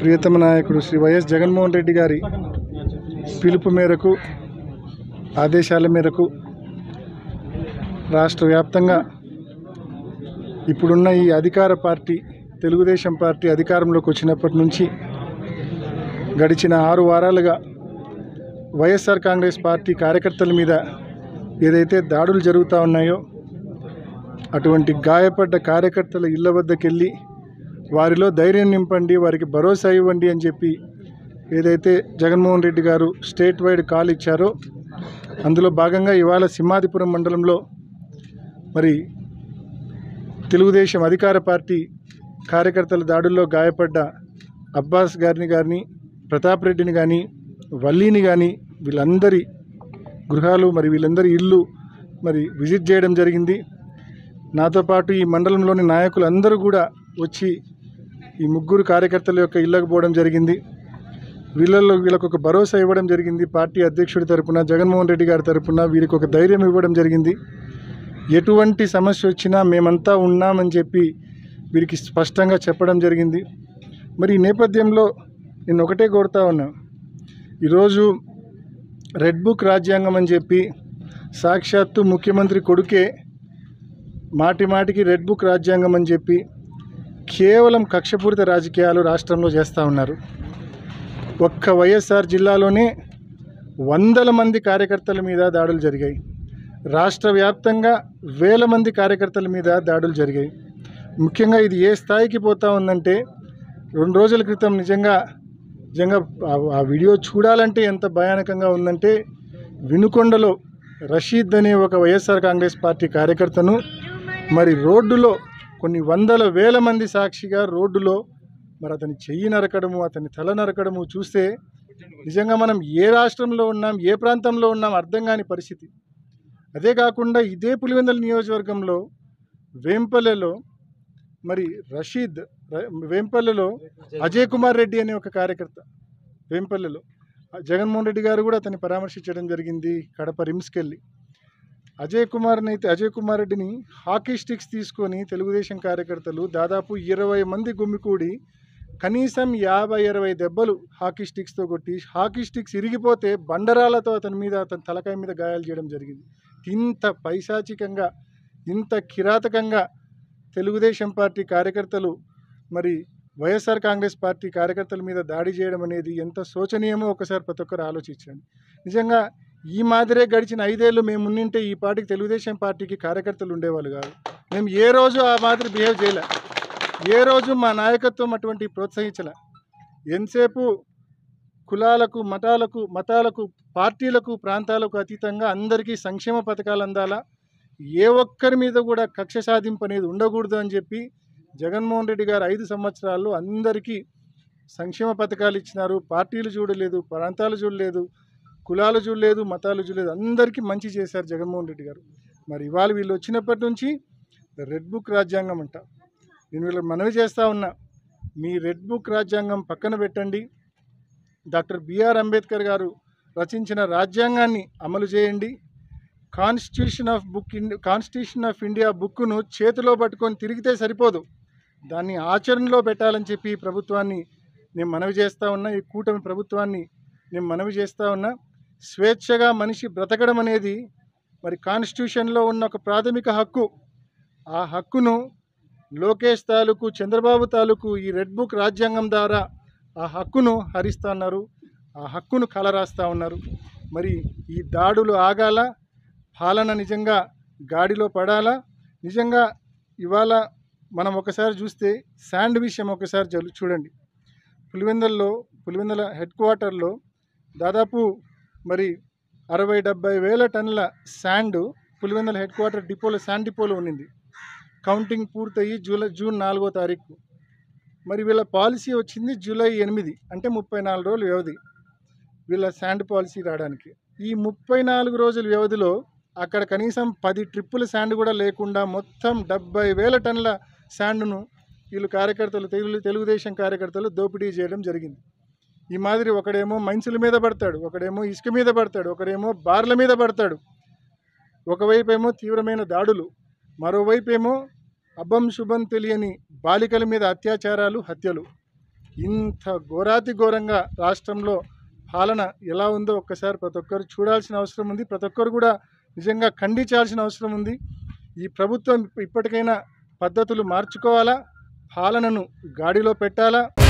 ప్రియతమ నాయకుడు శ్రీ వైఎస్ జగన్మోహన్ రెడ్డి గారి పిలుపు మేరకు ఆదేశాల మేరకు రాష్ట్ర వ్యాప్తంగా ఇప్పుడున్న ఈ అధికార పార్టీ తెలుగుదేశం పార్టీ అధికారంలోకి వచ్చినప్పటి నుంచి గడిచిన ఆరు వారాలుగా వైఎస్ఆర్ కాంగ్రెస్ పార్టీ కార్యకర్తల మీద ఏదైతే దాడులు జరుగుతూ ఉన్నాయో అటువంటి గాయపడ్డ కార్యకర్తల ఇళ్ల వద్దకు వెళ్ళి వారిలో ధైర్యం నింపండి వారికి భరోసా ఇవ్వండి అని చెప్పి ఏదైతే జగన్మోహన్ రెడ్డి గారు స్టేట్ వైడ్ కాల్ ఇచ్చారో అందులో భాగంగా ఇవాళ సింహాదిపురం మండలంలో మరి తెలుగుదేశం అధికార పార్టీ కార్యకర్తల దాడుల్లో గాయపడ్డ అబ్బాస్ గారిని కానీ ప్రతాప్ రెడ్డిని కానీ వల్లీని కానీ వీళ్ళందరి గృహాలు మరి వీళ్ళందరి ఇల్లు మరి విజిట్ చేయడం జరిగింది నాతో పాటు ఈ మండలంలోని నాయకులు అందరూ కూడా వచ్చి ఈ ముగ్గురు కార్యకర్తల యొక్క ఇళ్ళకు పోవడం జరిగింది వీళ్ళల్లో వీళ్ళకు ఒక భరోసా ఇవ్వడం జరిగింది పార్టీ అధ్యక్షుడి తరపున జగన్మోహన్ రెడ్డి గారి తరపున వీరికి ఒక ధైర్యం ఇవ్వడం జరిగింది ఎటువంటి సమస్య వచ్చినా మేమంతా ఉన్నామని చెప్పి వీరికి స్పష్టంగా చెప్పడం జరిగింది మరి ఈ నేపథ్యంలో నేను ఒకటే కోరుతా ఉన్నా ఈరోజు రెడ్ బుక్ రాజ్యాంగం అని చెప్పి సాక్షాత్తు ముఖ్యమంత్రి కొడుకే మాటి మాటికి రెడ్ బుక్ రాజ్యాంగం అని చెప్పి కేవలం కక్షపూరిత రాజకీయాలు రాష్ట్రంలో చేస్తూ ఉన్నారు ఒక్క వైఎస్ఆర్ జిల్లాలోనే వందల మంది కార్యకర్తల మీద దాడులు జరిగాయి రాష్ట్ర వ్యాప్తంగా వేల మంది కార్యకర్తల మీద దాడులు జరిగాయి ముఖ్యంగా ఇది ఏ స్థాయికి పోతా ఉందంటే రెండు రోజుల క్రితం నిజంగా నిజంగా ఆ- ఆ వీడియో చూడాలంటే ఎంత భయానకంగా ఉందంటే వినుకొండలో రషీద్ అనే ఒక వైఎస్ఆర్ కాంగ్రెస్ పార్టీ కార్యకర్తను మరి రోడ్డులో కొన్ని వందల వేల మంది సాక్షిగా రోడ్డులో మరి అతని చెయ్యి నరకడము అతని తల నరకడము చూస్తే నిజంగా మనం ఏ రాష్ట్రంలో ఉన్నాం ఏ ప్రాంతంలో ఉన్నాం అర్థం కాని పరిస్థితి అదే కాకుండా ఇదే పులివెందుల నియోజకవర్గంలో వేంపల్లెలో మరి రషీద్ ర- వేంపల్లెలో అజయ్ కుమార్ రెడ్డి అనే ఒక కార్యకర్త వేంపల్లెలో ఆ జగన్మోహన్ రెడ్డి గారు కూడా అతన్ని పరామర్శించడం జరిగింది కడప రిమ్స్కి వెళ్ళి అజయ్ కుమార్ని అయితే అజయ్ కుమార్ రెడ్డిని హాకీ స్టిక్స్ తీసుకొని తెలుగుదేశం కార్యకర్తలు దాదాపు ఇరవై మంది గుమ్మికూడి కనీసం యాభై ఇరవై దెబ్బలు హాకీ స్టిక్స్తో కొట్టి హాకీ స్టిక్స్ ఇరిగిపోతే బండరాలతో అతని మీద అతని తలకాయ మీద గాయాలు చేయడం జరిగింది ఇంత పైశాచికంగా ఇంత కిరాతకంగా తెలుగుదేశం పార్టీ కార్యకర్తలు మరి వైఎస్ఆర్ కాంగ్రెస్ పార్టీ కార్యకర్తల మీద దాడి చేయడం అనేది ఎంత శోచనీయమో ఒకసారి ప్రతి ఒక్కరు ఆలోచించండి నిజంగా ఈ మాదిరే గడిచిన ఐదేళ్ళు మేము ఉన్నింటే ఈ పార్టీకి తెలుగుదేశం పార్టీకి కార్యకర్తలు ఉండేవాళ్ళు కాదు మేము ఏ రోజు ఆ మాదిరి బిహేవ్ చేయలే ఏ రోజు మా నాయకత్వం అటువంటి ప్రోత్సహించలే ఎంతసేపు కులాలకు మతాలకు మతాలకు పార్టీలకు ప్రాంతాలకు అతీతంగా అందరికీ సంక్షేమ పథకాలు అందాలా ఏ ఒక్కరి మీద కూడా కక్ష సాధింపు అనేది ఉండకూడదు అని చెప్పి జగన్మోహన్ రెడ్డి గారు ఐదు సంవత్సరాల్లో అందరికీ సంక్షేమ పథకాలు ఇచ్చినారు పార్టీలు చూడలేదు ప్రాంతాలు చూడలేదు కులాలు చూడలేదు మతాలు చూడలేదు అందరికీ మంచి చేశారు జగన్మోహన్ రెడ్డి గారు మరి ఇవాళ వీళ్ళు వచ్చినప్పటి నుంచి రెడ్ బుక్ రాజ్యాంగం అంట నేను వీళ్ళకి మనవి చేస్తూ ఉన్నా మీ రెడ్ బుక్ రాజ్యాంగం పక్కన పెట్టండి డాక్టర్ బిఆర్ అంబేద్కర్ గారు రచించిన రాజ్యాంగాన్ని అమలు చేయండి constitution of book in constitution of India బుక్ను చేతిలో పట్టుకొని తిరిగితే సరిపోదు దాన్ని ఆచరణలో పెట్టాలని చెప్పి ఈ ప్రభుత్వాన్ని నేను మనవి చేస్తూ ఉన్నా ఈ కూటమి ప్రభుత్వాన్ని నేను మనవి చేస్తూ ఉన్నా స్వేచ్ఛగా మనిషి బ్రతకడం అనేది మరి కాన్స్టిట్యూషన్లో ఉన్న ఒక ప్రాథమిక హక్కు ఆ హక్కును లోకేష్ తాలూకు చంద్రబాబు తాలూకు ఈ రెడ్ బుక్ రాజ్యాంగం ద్వారా ఆ హక్కును హరిస్తూ ఉన్నారు ఆ హక్కును కలరాస్తూ ఉన్నారు మరి ఈ దాడులు ఆగాల పాలన నిజంగా గాడిలో పడాలా నిజంగా ఇవాళ మనం ఒకసారి చూస్తే శాండ్ విషయం ఒకసారి జలు చూడండి పులివెందల్లో పులివెందల హెడ్ క్వార్టర్లో దాదాపు మరి అరవై డెబ్బై వేల టన్నుల శాండ్ పులివెందల హెడ్ క్వార్టర్ డిపోలో శాండ్ డిపోలో ఉన్నింది కౌంటింగ్ పూర్తయి జూలై జూన్ నాలుగో తారీఖు మరి వీళ్ళ పాలసీ వచ్చింది జూలై ఎనిమిది అంటే ముప్పై నాలుగు రోజులు వ్యవధి వీళ్ళ శాండ్ పాలసీ రావడానికి ఈ ముప్పై నాలుగు రోజుల వ్యవధిలో అక్కడ కనీసం పది ట్రిప్పుల శాండ్ కూడా లేకుండా మొత్తం డెబ్బై వేల టన్నుల శాండ్ను వీళ్ళు కార్యకర్తలు తెలుగు తెలుగుదేశం కార్యకర్తలు దోపిడీ చేయడం జరిగింది ఈ మాదిరి ఒకడేమో మైన్సుల మీద పడతాడు ఒకడేమో ఇసుక మీద పడతాడు ఒకడేమో బార్ల మీద పడతాడు ఒకవైపు ఏమో తీవ్రమైన దాడులు మరోవైపు ఏమో అభం శుభం తెలియని బాలికల మీద అత్యాచారాలు హత్యలు ఇంత ఘోరాతి ఘోరంగా రాష్ట్రంలో పాలన ఎలా ఉందో ఒక్కసారి ప్రతి ఒక్కరు చూడాల్సిన అవసరం ఉంది ప్రతి ఒక్కరు కూడా నిజంగా ఖండించాల్సిన అవసరం ఉంది ఈ ప్రభుత్వం ఇప్పటికైనా పద్ధతులు మార్చుకోవాలా పాలనను గాడిలో పెట్టాలా